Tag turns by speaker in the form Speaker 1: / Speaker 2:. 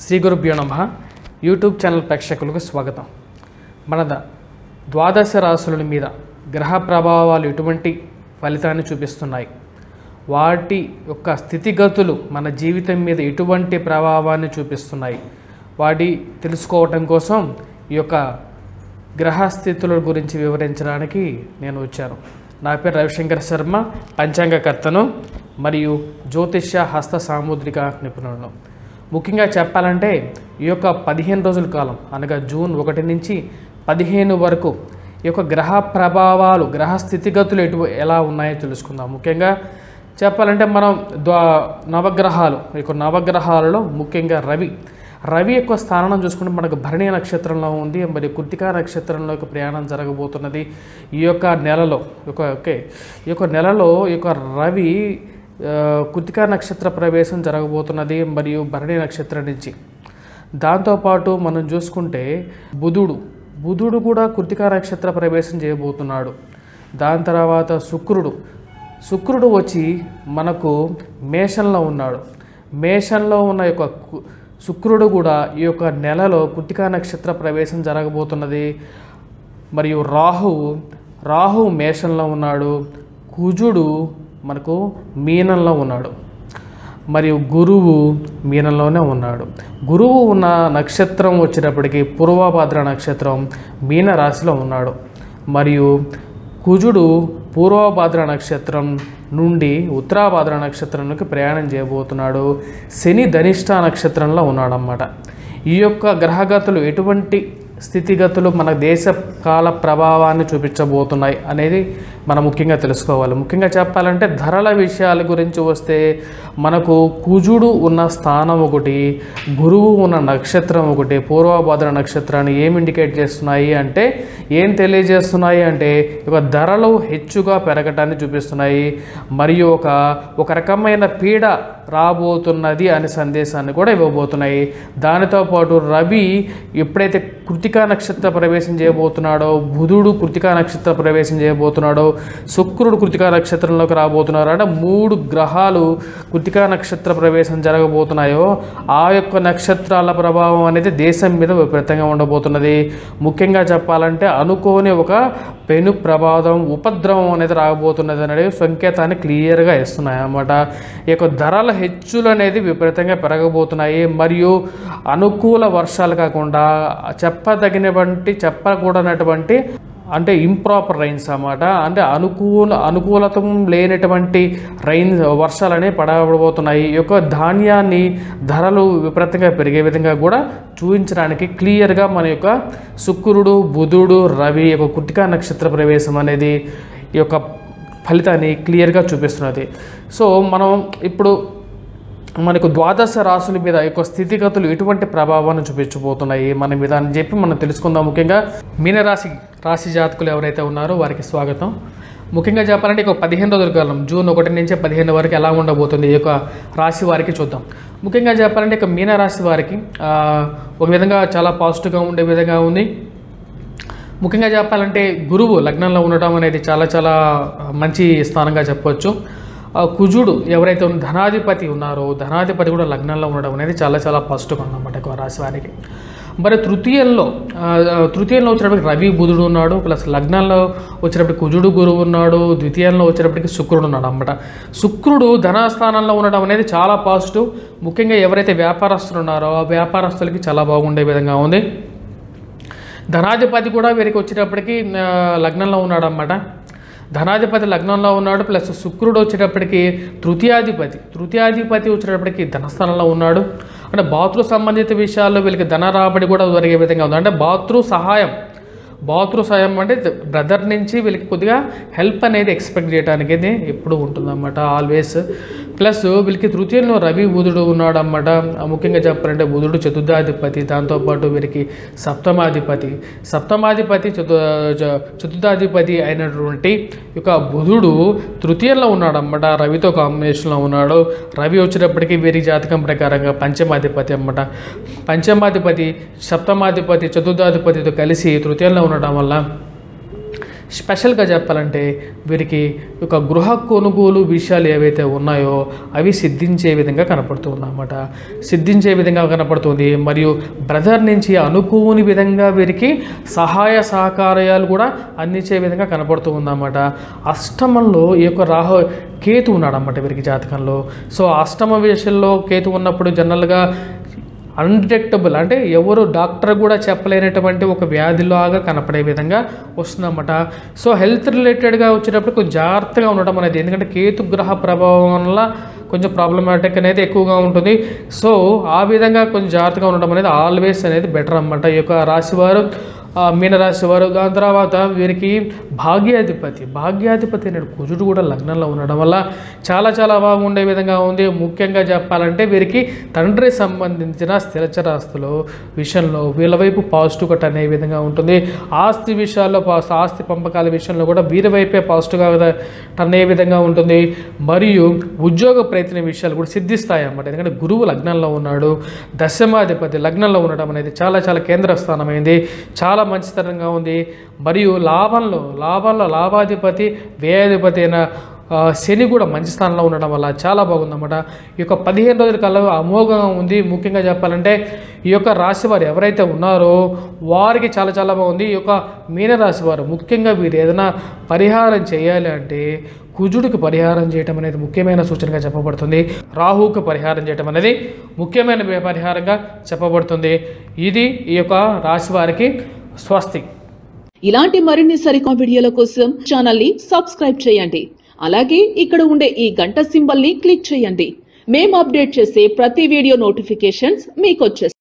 Speaker 1: శ్రీ గురుభ్యో నమ YouTube channel ప్రేక్షకులకు స్వాగతం మన ద- ద్వాదశ రాశుల మీద గ్రహ ప్రభావాలు ఎటువంటి ఫలితాన్ని చూపిస్తున్నాయి వాటి యొక్క స్థితిగతులు మన జీవితం మీద ఎటువంటి ప్రభావాన్ని చూపిస్తున్నాయి వాటి తెలుసుకోవటం కోసం ఈ యొక్క గ్రహస్థితుల గురించి వివరించడానికి నేను వచ్చాను నా పేరు రవిశంకర్ శర్మ పంచాంగకర్తను మరియు జ్యోతిష్య హస్త సాముద్రిక నిపుణులను ముఖ్యంగా చెప్పాలంటే ఈ యొక్క పదిహేను రోజుల కాలం అనగా జూన్ ఒకటి నుంచి పదిహేను వరకు ఈ యొక్క గ్రహ ప్రభావాలు గ్రహ స్థితిగతులు ఎటు ఎలా ఉన్నాయో తెలుసుకుందాం ముఖ్యంగా చెప్పాలంటే మనం ద్వా నవగ్రహాలు ఈ యొక్క నవగ్రహాలలో ముఖ్యంగా రవి రవి యొక్క స్థానం చూసుకుంటే మనకు భరణి నక్షత్రంలో ఉంది మరి కృతికా నక్షత్రంలోకి ప్రయాణం జరగబోతున్నది ఈ యొక్క నెలలో ఒక ఓకే ఈ యొక్క నెలలో ఈ యొక్క రవి ఆ, కృతికా నక్షత్ర ప్రవేశం జరగబోతున్నది మరియు భరణి నక్షత్రం నుంచి దాంతోపాటు మనం చూసుకుంటే బుధుడు బుధుడు కూడా కృతికా నక్షత్ర ప్రవేశం చేయబోతున్నాడు దాని తర్వాత శుక్రుడు శుక్రుడు వచ్చి మనకు మేషంలో ఉన్నాడు మేషంలో ఉన్న యొక్క కు- శుక్రుడు కూడా ఈ యొక్క నెలలో కృతికా నక్షత్ర ప్రవేశం జరగబోతున్నది మరియు రాహువు రాహు మేషంలో ఉన్నాడు కుజుడు మనకు మీనంలో ఉన్నాడు మరియు గురువు మీనంలోనే ఉన్నాడు గురువు ఉన్న నక్షత్రం వచ్చేటప్పటికి పూర్వభద్ర నక్షత్రం మీన రాశిలో ఉన్నాడు మరియు కుజుడు పూర్వభద్ర నక్షత్రం నుండి ఉత్తరాభద్ర నక్షత్రంలోకి ప్రయాణం చేయబోతున్నాడు శని ధనిష్ట నక్షత్రంలో ఉన్నాడన్నమాట ఈ యొక్క గ్రహగతులు ఎటువంటి స్థితిగతులు మన దేశ కాల ప్రభావాన్ని చూపించబోతున్నాయి అనేది మనం ముఖ్యంగా తెలుసుకోవాలి ముఖ్యంగా చెప్పాలంటే ధరల విషయాల గురించి వస్తే మనకు కుజుడు ఉన్న స్థానం ఒకటి గురువు ఉన్న నక్షత్రం ఒకటి పూర్వభద్ర నక్షత్రాన్ని ఏం ఇండికేట్ చేస్తున్నాయి అంటే ఏం తెలియజేస్తున్నాయి అంటే ఒక ధరలు హెచ్చుగా పెరగటాన్ని చూపిస్తున్నాయి మరియు ఒక ఒక రకమైన పీడ రాబోతున్నది అనే సందేశాన్ని కూడా ఇవ్వబోతున్నాయి దానితో పాటు రవి ఎప్పుడైతే కృతికా నక్షత్ర ప్రవేశం చేయబోతున్నాడో బుధుడు కృతికా నక్షత్ర ప్రవేశం చేయబోతున్నాడో శుక్రుడు కృతికా నక్షత్రంలోకి రాబోతున్నారు అంటే మూడు గ్రహాలు కృతికా నక్షత్ర ప్రవేశం జరగబోతున్నాయో ఆ యొక్క నక్షత్రాల ప్రభావం అనేది దేశం మీద విపరీతంగా ఉండబోతున్నది ముఖ్యంగా చెప్పాలంటే అనుకోని ఒక పెను ప్రమాదం ఉపద్రవం అనేది రాబోతున్నది అనేది సంకేతాన్ని క్లియర్గా ఇస్తున్నాయి అన్నమాట ఈ యొక్క ధరల హెచ్చులు అనేది విపరీతంగా పెరగబోతున్నాయి మరియు అనుకూల వర్షాలు కాకుండా చెప్పదగినటువంటి చెప్పకూడనటువంటి అంటే ఇంప్రాపర్ రైన్స్ అన్నమాట అంటే అనుకూల అనుకూలతం లేనటువంటి రైన్ వర్షాలనే పడబోతున్నాయి ఈ యొక్క ధాన్యాన్ని ధరలు విపరీతంగా పెరిగే విధంగా కూడా చూపించడానికి క్లియర్గా మన యొక్క శుక్రుడు బుధుడు రవి యొక్క కుటికా నక్షత్ర ప్రవేశం అనేది ఈ యొక్క ఫలితాన్ని క్లియర్గా చూపిస్తున్నది సో మనం ఇప్పుడు మనకు ద్వాదశ రాశుల మీద యొక్క స్థితిగతులు ఎటువంటి ప్రభావాన్ని చూపించబోతున్నాయి మన మీద అని చెప్పి మనం తెలుసుకుందాం ముఖ్యంగా మీనరాశి రాశి జాతకులు ఎవరైతే ఉన్నారో వారికి స్వాగతం ముఖ్యంగా చెప్పాలంటే ఇక పదిహేను రోజుల కాలం జూన్ ఒకటి నుంచి పదిహేను వరకు ఎలా ఉండబోతుంది ఈ యొక్క రాశి వారికి చూద్దాం ముఖ్యంగా చెప్పాలంటే ఇక మీనరాశి వారికి ఆ, ఒక విధంగా చాలా పాజిటివ్గా ఉండే విధంగా ఉంది ముఖ్యంగా చెప్పాలంటే గురువు లగ్నంలో ఉండటం అనేది చాలా చాలా మంచి స్థానంగా చెప్పవచ్చు ఆ కుజుడు ఎవరైతే ఉన్న ధనాధిపతి ఉన్నారో ధనాధిపతి కూడా లగ్నంలో ఉండడం అనేది చాలా చాలా పాజిటివ్ అన్నమాట ఎక్కువ రాశి వారికి మరి తృతీయంలో ఆ, తృతీయంలో వచ్చేటప్పటికి రవి బుధుడు ఉన్నాడు ప్లస్ లగ్నంలో వచ్చేటప్పటికి కుజుడు గురువు ఉన్నాడు ద్వితీయంలో వచ్చేటప్పటికి శుక్రుడు ఉన్నాడు అన్నమాట శుక్రుడు ధనస్థానంలో ఉండడం అనేది చాలా పాజిటివ్ ముఖ్యంగా ఎవరైతే వ్యాపారస్తులు ఉన్నారో ఆ వ్యాపారస్తులకి చాలా బాగుండే విధంగా ఉంది ధనాధిపతి కూడా వీరికి వచ్చేటప్పటికి ఆ, లగ్నంలో ఉన్నాడన్నమాట ధనాధిపతి లగ్నంలో ఉన్నాడు ప్లస్ శుక్రుడు వచ్చేటప్పటికి తృతీయాధిపతి తృతీయాధిపతి వచ్చేటప్పటికి ధనస్థానంలో ఉన్నాడు అంటే బాతృ సంబంధిత విషయాల్లో వీళ్ళకి ధన రాబడి కూడా జరిగే విధంగా ఉంది అంటే బాతృ సహాయం బాతృ సహాయం అంటే బ్రదర్ నుంచి వీళ్ళకి కొద్దిగా హెల్ప్ అనేది ఎక్స్పెక్ట్ చేయడానికి అయితే ఎప్పుడు ఉంటుందన్నమాట ఆల్వేస్ ప్లస్ వీళ్ళకి తృతీయంలో రవి బుధుడు ఉన్నాడు అన్నమాట ముఖ్యంగా చెప్పాలంటే బుధుడు చతుర్థాధిపతి దాంతోపాటు వీరికి సప్తమాధిపతి సప్తమాధిపతి చతు చ- చతుర్థాధిపతి అయినటువంటి ఈ యొక్క బుధుడు తృతీయంలో ఉన్నాడు అన్నమాట రవితో కాంబినేషన్లో ఉన్నాడు రవి వచ్చేటప్పటికి వీరి జాతకం ప్రకారంగా పంచమాధిపతి అన్నమాట పంచమాధిపతి సప్తమాధిపతి చతుర్థాధిపతితో కలిసి తృతీయంలో ఉండటం వల్ల స్పెషల్గా చెప్పాలంటే వీరికి ఒక గృహ కొనుగోలు విషయాలు ఏవైతే ఉన్నాయో అవి సిద్ధించే విధంగా కనపడుతుంది అన్నమాట సిద్ధించే విధంగా కనపడుతుంది మరియు బ్రదర్ నుంచి అనుకోని విధంగా వీరికి సహాయ సహకార్యాలు కూడా అందించే విధంగా కనపడుతూ ఉందన్నమాట అష్టమంలో ఈ యొక్క రాహు కేతు ఉన్నాడన్నమాట వీరికి జాతకంలో సో అష్టమ విషయంలో కేతు ఉన్నప్పుడు జనరల్గా అన్డిటెక్టబుల్ అంటే ఎవరు డాక్టర్ కూడా చెప్పలేనటువంటి ఒక వ్యాధిలాగా కనపడే విధంగా వస్తుందన్నమాట సో హెల్త్ రిలేటెడ్గా వచ్చేటప్పుడు కొంచెం జాగ్రత్తగా ఉండడం అనేది ఎందుకంటే కేతు గ్రహ ప్రభావం వల్ల కొంచెం ప్రాబ్లమాటిక్ అనేది ఎక్కువగా ఉంటుంది సో ఆ విధంగా కొంచెం జాగ్రత్తగా ఉండడం అనేది ఆల్వేస్ అనేది బెటర్ అన్నమాట ఈ యొక్క రాశివారు ఆ, మీనరాశి వారు దాని తర్వాత వీరికి భాగ్యాధిపతి భాగ్యాధిపతి అనే కుజుడు కూడా లగ్నంలో ఉండడం వల్ల చాలా చాలా బాగుండే విధంగా ఉంది ముఖ్యంగా చెప్పాలంటే వీరికి తండ్రి సంబంధించిన స్థిరచరాస్తులు విషయంలో వీళ్ళ వైపు పాజిటివ్ కట్ అనే విధంగా ఉంటుంది ఆస్తి విషయాల్లో పాస్- ఆస్తి పంపకాల విషయంలో కూడా వీరి వైపే పాజిటివ్గా టర్న్ అయ్యే విధంగా ఉంటుంది మరియు ఉద్యోగ ప్రయత్న విషయాలు కూడా సిద్ధిస్తాయి అన్నమాట ఎందుకంటే గురువు లగ్నంలో ఉన్నాడు దశమాధిపతి లగ్నంలో ఉండడం అనేది చాలా చాలా కేంద్ర స్థానమైంది చాలా మంచితనంగా ఉంది మరియు లాభంలో లాభంలో లాభాధిపతి వ్యయాధిపతి అయిన ఆ, శని కూడా మంచి స్థానంలో ఉండడం వల్ల చాలా బాగుందన్నమాట ఈ యొక్క పదిహేను రోజుల కాలం అమోఘంగా ఉంది ముఖ్యంగా చెప్పాలంటే ఈ యొక్క రాశి వారు ఎవరైతే ఉన్నారో వారికి చాలా చాలా బాగుంది ఈ యొక్క మీనరాశి వారు ముఖ్యంగా వీరు ఏదైనా పరిహారం చేయాలి అంటే కుజుడికి పరిహారం చేయటం అనేది ముఖ్యమైన సూచనగా చెప్పబడుతుంది రాహువుకి పరిహారం చేయటం అనేది ముఖ్యమైన పరిహారంగా చెప్పబడుతుంది ఇది ఈ యొక్క రాశి వారికి స్వస్తి
Speaker 2: ఇలాంటి మరిన్ని సరికొత్త వీడియోల కోసం ఛానల్ ని సబ్స్క్రైబ్ చేయండి అలాగే ఇక్కడ ఉండే ఈ గంట సింబల్ ని క్లిక్ చేయండి మేము అప్డేట్ చేసే ప్రతి వీడియో నోటిఫికేషన్స్ మీకు